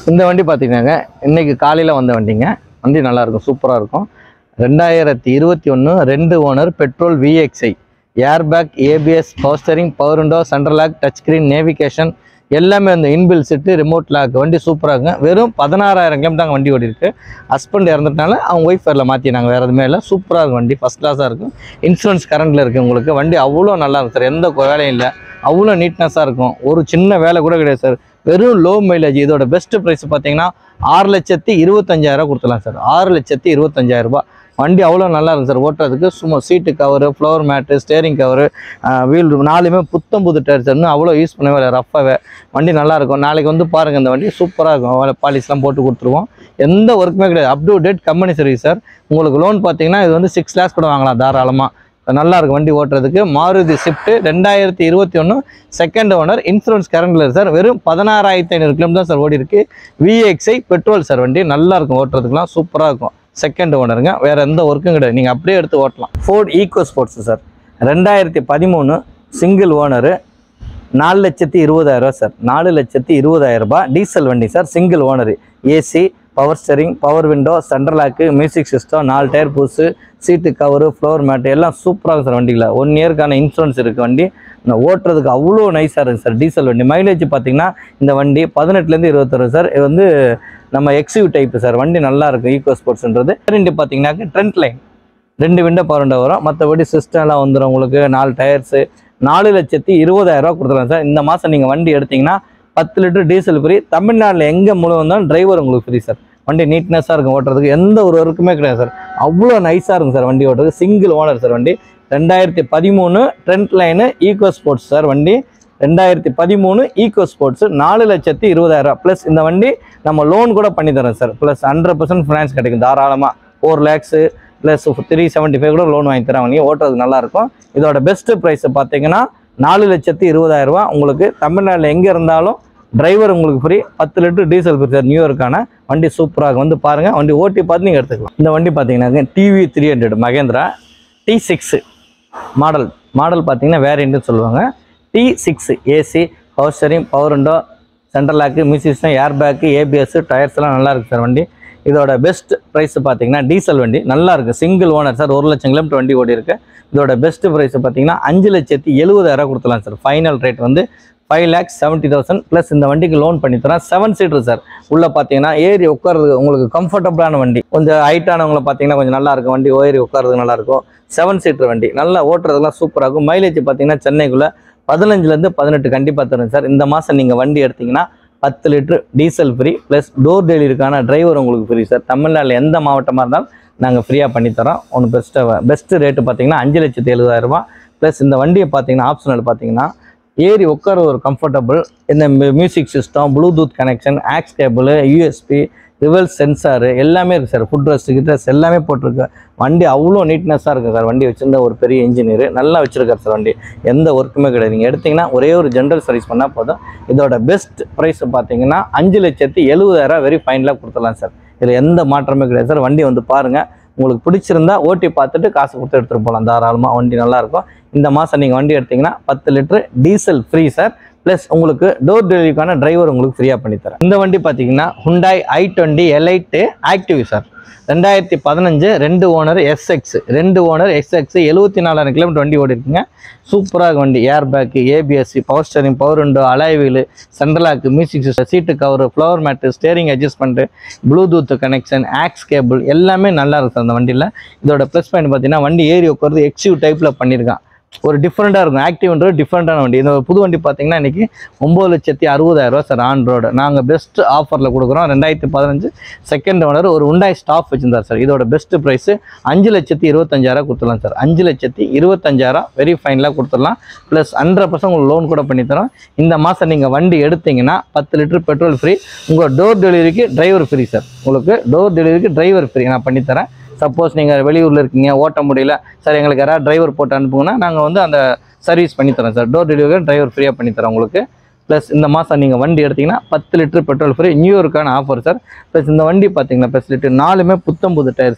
இந்த வண்டி பார்த்தீங்கன்னாங்க இன்னைக்கு காலையில் வந்த வண்டிங்க வண்டி நல்லா இருக்கும் சூப்பராக இருக்கும் ரெண்டாயிரத்தி இருபத்தி ஒன்று ரெண்டு owner petrol VXI airbag ABS power steering power window central lock touch screen navigation எல்லாமே அந்த இன்பில் செட்டு ரிமோட் லாக் வண்டி சூப்பராக இருக்குங்க வெறும் பதினாறாயிரம் கிலோமீட்டர் தாங்க வண்டி ஓடி இருக்கு ஹஸ்பண்ட் இறந்துட்டனால அவங்க ஒய்ஃப் பேரில் மாற்றினாங்க வேறு எதுவுமே இல்லை சூப்பராக இருக்கும் வண்டி ஃபஸ்ட் கிளாஸாக இருக்கும் இன்சூரன்ஸ் கரண்டில் இருக்குது உங்களுக்கு வண்டி அவ்வளோ நல்லா இருக்கும் சார் எந்த கொ- வேலையும் இல்லை அவ்வளோ நீட்னஸாக இருக்கும் ஒரு சின்ன வேலை கூட கிடையாது சார் வெறும் லோ மைலேஜ் இதோட பெஸ்ட் ப்ரைஸ் பார்த்தீங்கன்னா ஆறு லட்சத்தி இருபத்தஞ்சாயிரம் கொடுத்துலாம் சார் ஆறு லட்சத்தி இருபத்தஞ்சாயிரம் ரூபாய் வண்டி அவ்வளோ நல்லா இருக்கும் சார் ஓட்டுறதுக்கு சும்மா seat cover floor mat steering cover wheel நாலுமே புத்தம் புது டயர் சார் இன்னும் அவ்வளோ யூஸ் பண்ணவே இல்லை ரஃபாகவே வண்டி நல்லா இருக்கும் நாளைக்கு வந்து பாருங்கள் இந்த வண்டி சூப்பராக இருக்கும் பாலிஷ்லாம் போட்டு கொடுத்துருவோம் எந்த ஒர்க்குமே கிடையாது up to date company service sir உங்களுக்கு லோன் பார்த்தீங்கன்னா இது வந்து சிக்ஸ் லேக்ஸ் கூட வாங்கலாம் தாராளமாக நல்லா இருக்கும் வண்டி ஓட்டுறதுக்கு மாருதி ஷிஃப்ட் ரெண்டாயிரத்தி இருபத்தி ஒன்று செகண்ட் ஓனர் இன்சூரன்ஸ் கரண்டில் இருக்கு சார் வெறும் பதினாறாயிரத்தி ஐநூறு கிலோமீட்டர் சார் ஓடி இருக்கு விஎக்ஸ்ஐ பெட்ரோல் சார் வண்டி நல்லா இருக்கும் ஓட்டுறதுக்குலாம் சூப்பராக இருக்கும் செகண்ட் ஓனருங்க வேற எந்த ஒர்க்கும் கிடையாது நீங்கள் அப்படியே எடுத்து ஓட்டலாம் ஃபோர்ட் ஈகோ ஸ்போர்ட்ஸ் சார் ரெண்டாயிரத்தி பதிமூணு சிங்கிள் ஓனரு நாலு லட்சத்தி இருபதாயிரம் சார் நாலு லட்சத்தி இருபதாயிரம் ரூபாய் டீசல் வண்டி sir single owner AC power steering power window central lock music system நாலு டயர் பூஸு சீட்டு கவரு ஃப்ளோர் மேட்டு எல்லாம் சூப்பராக இருக்கும் சார் வண்டியில் ஒன் இயர்க்கான இன்சூரன்ஸ் இருக்குது வண்டி இந்த ஓட்டுறதுக்கு அவ்வளோ நைஸாக இருக்குது சார் டீசல் வண்டி மைலேஜ் பார்த்தீங்கன்னா இந்த வண்டி பதினெட்டுலேருந்து இருபத்தொரு சார் இது வந்து நம்ம எக்ஸிவ் டைப் சார் வண்டி நல்லா இருக்கும் ஈகோ ஸ்போர்ட்ஸ்ன்றது ரெண்டு பார்த்தீங்கன்னாக்க ட்ரெண்ட் லைன் ரெண்டு விண்டோ பவர் விண்டோ வரும் மற்றபடி சிஸ்டம்லாம் வந்துடும் உங்களுக்கு நாலு டயர்ஸு நாலு லட்சத்தி இருபதாயிரம் ரூபா கொடுத்துருலாம் சார் இந்த மாதம் நீங்கள் வண்டி எடுத்தீங்கன்னா பத்து லிட்டர் டீசல் ஃப்ரீ தமிழ்நாட்டில் எங்கே முழு வந்தாலும் டிரைவர் உங்களுக்கு ஃப்ரீ சார் வண்டி நீட்னஸாக இருக்கும் ஓட்டுறதுக்கு எந்த ஒரு ஒர்க்குமே கிடையாது சார் அவ்வளோ நைஸாக இருக்கும் சார் வண்டி ஓட்டுறது சிங்கிள் ஓனர் சார் வண்டி ரெண்டாயிரத்தி பதிமூணு trend line Eco sports sir வண்டி ரெண்டாயிரத்தி பதிமூணு ஈகோ ஸ்போர்ட்ஸ் நாலு லட்சத்தி இருபதாயிரம் ப்ளஸ் இந்த வண்டி நம்ம லோன் கூட பண்ணி தரோம் sir plus hundred percent finance கிடைக்கும் தாராளமாக four lakhs plus three seventy five கூட லோன் வாங்கி தரேன் வண்டி ஓட்டுறதுக்கு நல்லாயிருக்கும் இதோட பெஸ்ட்டு ப்ரைஸ் பார்த்தீங்கன்னா நாலு லட்சத்தி இருபதாயிரம் ரூபாய் உங்களுக்கு தமிழ்நாட்டில் எங்கே இருந்தாலும் டிரைவர் உங்களுக்கு ஃப்ரீ பத்து litre diesel free sir new இயர்க்கான வண்டி சூப்பராக வந்து பாருங்கள் வண்டி ஓட்டி பார்த்து நீங்கள் எடுத்துக்கலாம் இந்த வண்டி பார்த்தீங்கன்னா TV three hundred Mahindra T six model model பார்த்தீங்கன்னா வேரியண்ட்னு சொல்லுவாங்க T six AC power steering power window central lock music system air bag ABS tyres எல்லாம் நல்லா இருக்கு சார் வண்டி இதோட பெஸ்ட் ப்ரைஸ் பார்த்தீங்கன்னா டீசல் வண்டி நல்லா இருக்கு சிங்கிள் ஓனர் சார் ஒரு லட்சம் கிலோமீட்டர் வண்டி ஓடி இருக்கு இதோட பெஸ்ட் ப்ரைஸ் பார்த்தீங்கன்னா அஞ்சு லட்சத்தி எழுபதாயிரம் கொடுத்துலாம் சார் ஃபைனல் ரேட் வந்து five lakhs seventy thousand plus இந்த வண்டிக்கு லோன் பண்ணி தரேன் செவன் சீட்டர் சார் உள்ளே பார்த்தீங்கன்னா ஏறி உட்காருறது உங்களுக்கு கம்ஃபர்டபுளான வண்டி கொஞ்சம் ஹைட்டானவங்களை பார்த்தீங்கன்னா கொஞ்சம் நல்லா இருக்கும் வண்டி ஏறி உட்காரதுக்கு நல்லா இருக்கும் செவன் சீட்டர் வண்டி நல்லா ஓட்டுறதுலாம் சூப்பராக இருக்கும் மைலேஜ் பார்த்தீங்கன்னா சென்னைக்குள்ளே பதினஞ்சுலேருந்து பதினெட்டு கண்டிப்பாக தரும் சார் இந்த மாதம் நீங்கள் வண்டி எடுத்தீங்கன்னா பத்து litre diesel free plus door டெலிவரிக்கான டிரைவர் உங்களுக்கு ஃப்ரீ சார் தமிழ்நாட்டில் எந்த மாவட்டமாக இருந்தாலும் நாங்கள் ஃப்ரீயாக பண்ணித்தரோம் ஒன்று பெஸ்ட்டு பெஸ்ட்டு ரேட்டு பார்த்தீங்கன்னா அஞ்சு லட்சத்தி எழுபதாயிரரூபா ப்ளஸ் இந்த வண்டியை பார்த்தீங்கன்னா ஆப்ஷனல் பார்த்தீங்கன்னா ஏறி உட்கார ஒரு கம்ஃபர்டபுள் இந்த music system Bluetooth connection aux cable USB reverse sensor எல்லாமே இருக்குது சார் ஃபுட் ரெஸ்ட் கிட்ரஸ் எல்லாமே போட்டிருக்கு வண்டி அவ்வளோ நீட்னஸாக இருக்குது சார் வண்டி வச்சிருந்த ஒரு பெரிய இன்ஜினியர் நல்லா வச்சிருக்காரு சார் வண்டி எந்த ஒர்க்குமே கிடையாது நீங்கள் எடுத்தீங்கன்னா ஒரே ஒரு ஜென்ரல் சர்வீஸ் பண்ணால் போதும் இதோட பெஸ்ட் ப்ரைஸ் பார்த்தீங்கன்னா அஞ்சு லட்சத்தி எழுபதாயிரம் வெரி ஃபைனலாக கொடுத்துடலாம் சார் இதில் எந்த மாற்றமே கிடையாது சார் வண்டி வந்து பாருங்கள் உங்களுக்கு பிடிச்சிருந்தா ஓட்டி பார்த்துட்டு காசு கொடுத்து எடுத்துகிட்டு போகலாம் தாராளமாக வண்டி நல்லாயிருக்கும் இந்த மாதம் நீங்கள் வண்டி எடுத்தீங்கன்னா பத்து litre diesel free sir plus உங்களுக்கு டோர் டெலிவரிக்கான டிரைவர் உங்களுக்கு ஃப்ரீயாக பண்ணித்தரேன் இந்த வண்டி பார்த்தீங்கன்னா Hyundai I twenty elite active sir ரெண்டாயிரத்தி பதினஞ்சு ரெண்டு ஓனர் எஸ்எக்ஸ் ரெண்டு ஓனர் எஸ்எக்ஸ் எழுபத்தி நாலாயிரம் கிலோமீட்டர் வண்டி ஓடி இருக்குங்க சூப்பராக வண்டி ஏர் பேக்கு ஏபிஎஸ்சி power steering power window alloy wheel central lock music system seat cover floor mat steering adjustment Bluetooth connection aux cable எல்லாமே நல்லா இருக்கும் அந்த வண்டியில் இதோட ப்ளஸ் பாயிண்ட் பார்த்தீங்கன்னா வண்டி ஏறி உட்காந்து எக்ஸிவ் டைப்பில் பண்ணியிருக்கான் ஒரு டிஃப்ரெண்ட்டாக இருக்கும் ஆக்டிவ்ன்றது டிஃப்ரெண்ட்டான வண்டி இந்த புது வண்டி பார்த்தீங்கன்னா இன்றைக்கி ஒம்பது லட்சத்தி அறுபதாயிரம் ரூபா சார் ஆன் ரோடு நாங்கள் பெஸ்ட் ஆஃபரில் கொடுக்குறோம் ரெண்டாயிரத்தி பதினஞ்சு செகண்ட் ஓனர் ஒரு உண்டாய் ஸ்டாஃப் வச்சிருந்தார் சார் இதோட பெஸ்ட் ப்ரைஸு அஞ்சு லட்சத்தி இருபத்தஞ்சாயிரம் கொடுத்துடலாம் சார் அஞ்சு லட்சத்தி இருபத்தஞ்சாயிரம் வெரி ஃபைனலாக கொடுத்துடலாம் ப்ளஸ் ஹண்ட்ரட் பர்சன்ட் உங்களுக்கு லோன் கூட பண்ணித்தரோம் இந்த மாதம் நீங்கள் வண்டி எடுத்தீங்கன்னா பத்து லிட்டர் பெட்ரோல் ஃப்ரீ உங்கள் டோர் டெலிவரிக்கு டிரைவர் ஃப்ரீ சார் உங்களுக்கு டோர் டெலிவரிக்கு டிரைவர் ஃப்ரீ நான் பண்ணித்தரேன் சப்போஸ் நீங்கள் வெளியூரில் இருக்கீங்க ஓட்ட முடியல சார் எங்களுக்கு யாராவது டிரைவர் போட்டு அனுப்புங்கன்னா நாங்கள் வந்து அந்த சர்வீஸ் பண்ணித்தரோம் சார் டோர் டெலிவரி டிரைவர் ஃப்ரீயாக பண்ணித்தரோம் உங்களுக்கு ப்ளஸ் இந்த மாதம் நீங்கள் வண்டி எடுத்தீங்கன்னா பத்து லிட்டர் பெட்ரோல் ஃப்ரீ நியூ இயர்க்கான ஆஃபர் சார் ப்ளஸ் இந்த வண்டி பார்த்தீங்கன்னா ஃபெசிலிட்டி நாலுமே புத்தம் புது டயர் சார்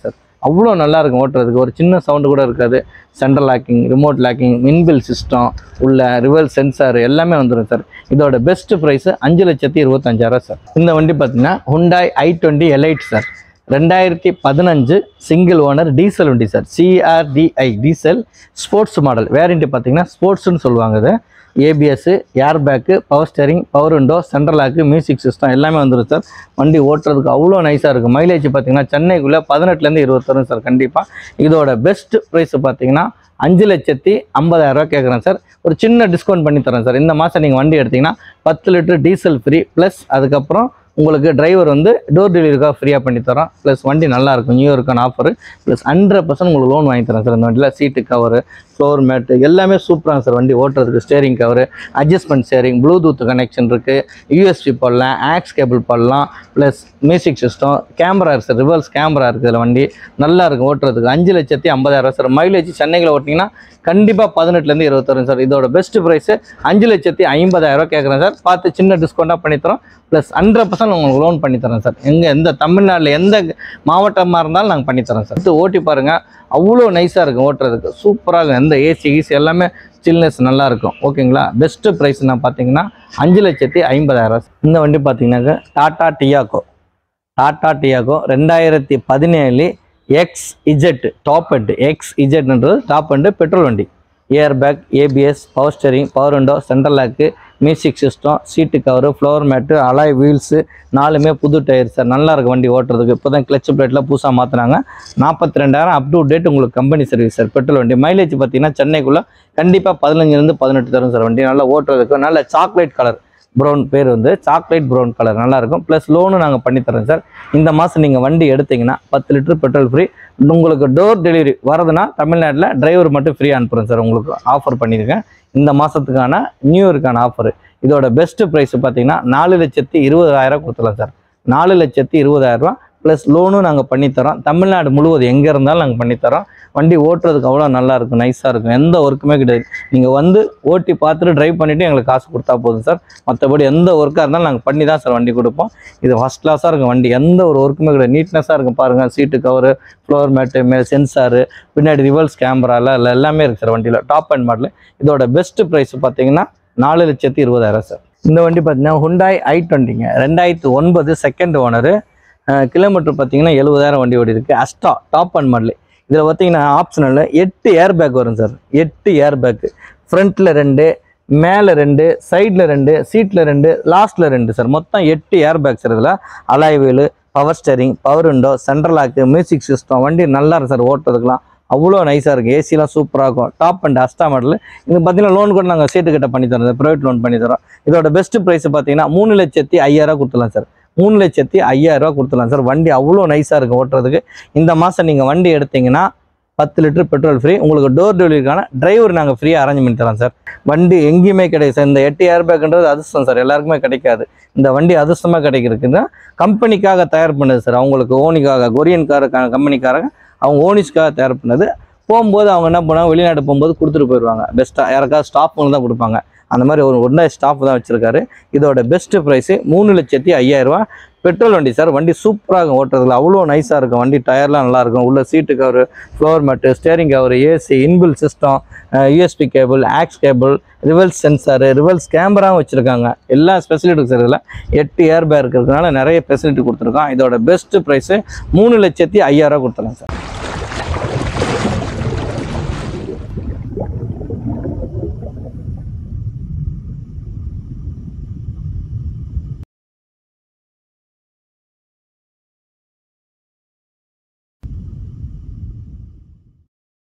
அவ்வளோ நல்லா இருக்கும் ஓட்டுறதுக்கு ஒரு சின்ன சவுண்டு கூட இருக்காது சென்ட்ரல் லாக்கிங் ரிமோட் லாக்கிங் மின்பில் சிஸ்டம் உள்ள ரிவல் சென்சார் எல்லாமே வந்துடும் சார் இதோட பெஸ்ட் ப்ரைஸ் அஞ்சு லட்சத்தி இருபத்தஞ்சாயிரம் சார் இந்த வண்டி பார்த்தீங்கன்னா Hyundai I twenty elite sir ரெண்டாயிரத்தி பதினஞ்சு சிங்கிள் ஓனர் டீசல் வண்டி sir CRDI diesel sports model variant பார்த்தீங்கன்னா ஸ்போர்ட்ஸ்னு சொல்லுவாங்க இது ABS air bag power steering power window central lock music system எல்லாமே வந்துடும் சார் வண்டி ஓட்டுறதுக்கு அவ்வளோ நைஸாக இருக்கும் மைலேஜ் பார்த்தீங்கன்னா சென்னைக்குள்ளே பதினெட்டுலேருந்து இருபது தரும் சார் கண்டிப்பாக இதோட பெஸ்ட் ப்ரைஸ் பார்த்தீங்கன்னா அஞ்சு லட்சத்தி ஐம்பதாயிரரூவா கேட்குறேன் சார் ஒரு சின்ன டிஸ்கவுண்ட் பண்ணி தரேன் சார் இந்த மாதம் நீங்கள் வண்டி எடுத்தீங்கன்னா பத்து லிட்டர் டீசல் ஃப்ரீ ப்ளஸ் அதுக்கப்புறம் உங்களுக்கு டிரைவர் வந்து டோர் டெலிவரிக்காக ஃப்ரீயாக பண்ணி தரோம் ப்ளஸ் வண்டி நல்லா இருக்கும் நியூ இயர்க்கான ஆஃபர் ப்ளஸ் ஹண்ட்ரட் பர்சன்ட் உங்களுக்கு லோன் வாங்கி தரேன் சார் இந்த வண்டியில் சீட்டு கவரு ஃப்ளோர் மேட்டு எல்லாமே சூப்பராக சார் வண்டி ஓட்டுறதுக்கு steering cover adjustment steering Bluetooth connection இருக்குது யூஎஸ்பி போடலாம் ஆக்ஸ் கேபிள் போடலாம் ப்ளஸ் மியூசிக் சிஸ்டம் கேமரா இருக்குது சார் ரிவர்ஸ் கேமரா இருக்குது இதில் வண்டி நல்லா இருக்கும் ஓட்டுறதுக்கு அஞ்சு லட்சத்தி ஐம்பதாயிரம் சார் மைலேஜ் சென்னையில் ஓட்டிங்கன்னா கண்டிப்பாக பதினெட்டுலேருந்து இருபது தரும் சார் இதோட பெஸ்ட் ப்ரைஸு அஞ்சு லட்சத்தி ஐம்பதாயிரம் கேட்குறேன் சார் பார்த்து சின்ன டிஸ்கவுண்ட்டாக பண்ணித்தரோம் ப்ளஸ் ஹண்ட்ரட் பர்சன்ட் உங்களுக்கு லோன் பண்ணித்தரோம் சார் எங்கே எந்த தமிழ்நாட்டில் எந்த மாவட்டமாக இருந்தாலும் நாங்கள் பண்ணித்தரோம் சார் இது ஓட்டி பாருங்கள் அவ்வளோ நைஸாக இருக்கும் ஓட்டுறதுக்கு சூப்பராக இருக்கும் எந்த ஏசி ஈசி எல்லாமே சில்னஸ் நல்லா இருக்கும் ஓகேங்களா பெஸ்ட்டு ப்ரைஸ் நான் பார்த்தீங்கன்னா அஞ்சு லட்சத்தி ஐம்பதாயிரம் இந்த வண்டி பார்த்தீங்கன்னாக்க டாடா டியாக்கோ டாடா டியாக்கோ ரெண்டாயிரத்தி பதினேழு X Z top end X இஜெட்ன்றது டாப் எண்டு பெட்ரோல் வண்டி air bag ABS power steering power window central lock music system seat cover floor mat alloy wheels நாலுமே புது டயர் சார் நல்லா இருக்கு வண்டி ஓட்டுறதுக்கு இப்போ தான் கிளச் பிளேட்டில் புதுசாக மாற்றினாங்க நாற்பத்தி ரெண்டாயிரம் அப் டு டேட் உங்களுக்கு கம்பெனி சர்வீஸ் சார் பெட்ரோல் வண்டி மைலேஜ் பார்த்தீங்கன்னா சென்னைக்குள்ளே கண்டிப்பாக பதினஞ்சுலேருந்து பதினெட்டு தரும் சார் வண்டி நல்லா ஓட்டுறதுக்கு நல்ல சாக்லேட் கலர் ப்ரௌன் பேர் வந்து சாக்லேட் ப்ரௌன் கலர் நல்லா இருக்கும் ப்ளஸ் லோனும் நாங்கள் பண்ணித்தரோம் சார் இந்த மாதம் நீங்கள் வண்டி எடுத்தீங்கன்னா பத்து லிட்டர் பெட்ரோல் ஃப்ரீ உங்களுக்கு டோர் டெலிவரி வரதுன்னா தமிழ்நாட்டில் டிரைவர் மட்டும் ஃப்ரீயாக அனுப்புகிறேன் சார் உங்களுக்கு ஆஃபர் பண்ணியிருக்கேன் இந்த மாதத்துக்கான நியூ இயருக்கான ஆஃபர் இதோட பெஸ்ட் ப்ரைஸ் பார்த்தீங்கன்னா நாலு லட்சத்தி இருபதாயிரம் கொடுத்துலாம் சார் நாலு லட்சத்தி இருபதாயிரரூவா ப்ளஸ் லோனும் நாங்கள் பண்ணித்தரோம் தமிழ்நாடு முழுவதும் எங்கே இருந்தாலும் நாங்கள் பண்ணித்தரோம் வண்டி ஓட்டுறதுக்கு அவ்வளோ நல்லா இருக்கும் நைஸாக இருக்கும் எந்த ஒர்க்குமே கிடையாது நீங்கள் வந்து ஓட்டி பார்த்துட்டு ட்ரைவ் பண்ணிவிட்டு எங்களுக்கு காசு கொடுத்தா போதும் சார் மற்றபடி எந்த ஒர்க்காக இருந்தாலும் நாங்கள் பண்ணி தான் சார் வண்டி கொடுப்போம் இது ஃபஸ்ட் கிளாஸாக இருக்கும் வண்டி எந்த ஒரு ஒர்க்குமே கிடையாது நீட்னஸாக இருக்கும் பாருங்கள் சீட்டு கவரு ஃப்ளோர் மேட்டு மே சென்சாரு பின்னாடி ரிவர்ஸ் கேமரால இல்லை எல்லாமே இருக்குது சார் வண்டியில் டாப் அண்ட் மாடல் இதோட பெஸ்ட் ப்ரைஸ் பார்த்தீங்கன்னா நாலு லட்சத்தி இருபதாயிரம் சார் இந்த வண்டி பார்த்தீங்கன்னா ஹுண்டாய் ஐ டுவெண்ட்டிங்க ரெண்டாயிரத்து ஒன்பது செகண்ட் ஓனரு கிலோமீட்டர் பார்த்தீங்கன்னா எழுபதாயிரம் வண்டி ஓடி இருக்குது அஸ்டா டாப் அண்ட் மாடல் இதில் பார்த்தீங்கன்னா ஆப்ஷனலில் எட்டு ஏர் பேக் வரும் சார் எட்டு ஏர் பேக்கு ஃப்ரண்ட்டில் ரெண்டு மேலே ரெண்டு சைடில் ரெண்டு சீட்டில் ரெண்டு லாஸ்ட்டில் ரெண்டு சார் மொத்தம் எட்டு ஏர் பேக் சார் இதில் alloy wheel power steering power window central lock music system வண்டி நல்லா இருக்கும் சார் ஓட்டுறதுக்குலாம் அவ்வளோ நைஸாக இருக்குது ஏசிலாம் சூப்பராக இருக்கும் டாப் அண்ட் அஸ்டா மாடல் இது பார்த்தீங்கன்னா லோன் கூட நாங்கள் சீட்டு கிட்ட பண்ணி தரோம் ப்ரைவேட் லோன் பண்ணி தரோம் இதோட பெஸ்ட் ப்ரைஸ் பார்த்தீங்கன்னா மூணு லட்சத்தி ஐயாயிரம் கொடுத்துலாம் சார் மூணு லட்சத்தி ஐயாயிரம் ரூபா கொடுத்துலாம் சார் வண்டி அவ்வளோ நைஸாக இருக்கும் ஓட்டுறதுக்கு இந்த மாதம் நீங்கள் வண்டி எடுத்தீங்கன்னா பத்து லிட்டர் பெட்ரோல் ஃப்ரீ உங்களுக்கு டோர் டெலிவரிக்கான டிரைவர் நாங்கள் ஃப்ரீயாக அரேஞ்ச் பண்ணி தரோம் சார் வண்டி எங்கேயுமே கிடையாது சார் இந்த எட்டு ஏர் பேக்ன்றது அதிர்ஷ்டம் சார் எல்லாருக்குமே கிடைக்காது இந்த வண்டி அதிர்ஷ்டமாக கிடைக்கிறதுக்குன்னா கம்பெனிக்காக தயார் பண்ணது சார் அவங்களுக்கு ஓனிக்காக கொரியன்காரக்கான கம்பெனிக்காரங்க அவங்க ஓனிஸ்க்காக தயார் பண்ணது போகும்போது அவங்க என்ன பண்ணுவாங்க வெளிநாடு போகும்போது கொடுத்துட்டு போயிடுவாங்க பெஸ்ட்டாக யாருக்காவது ஸ்டாஃப்னு தான் கொடுப்பாங்க அந்த மாதிரி ஒரு ஒன்றா ஸ்டாஃப் தான் வச்சுருக்காரு இதோட பெஸ்ட் ப்ரைஸு மூணு லட்சத்தி ஐயாயிரரூவா பெட்ரோல் வண்டி சார் வண்டி சூப்பராக இருக்கும் ஓட்டுறதுல அவ்வளோ நைஸாக இருக்கும் வண்டி டயர்லாம் நல்லா இருக்கும் உள்ள seat cover floor mat steering cover AC இன்பில் system USB cable aux cable reverse sensor reverse கேமராவும் வச்சுருக்காங்க எல்லா ஃபெசிலிட்டி சார் இதில் எட்டு ஏர் பேக் இருக்கிறதுனால நிறைய ஃபெசிலிட்டி கொடுத்துருக்கோம் இதோட பெஸ்ட் ப்ரைஸு மூணு லட்சத்தி ஐயாயிரம் கொடுத்துருங்க சார்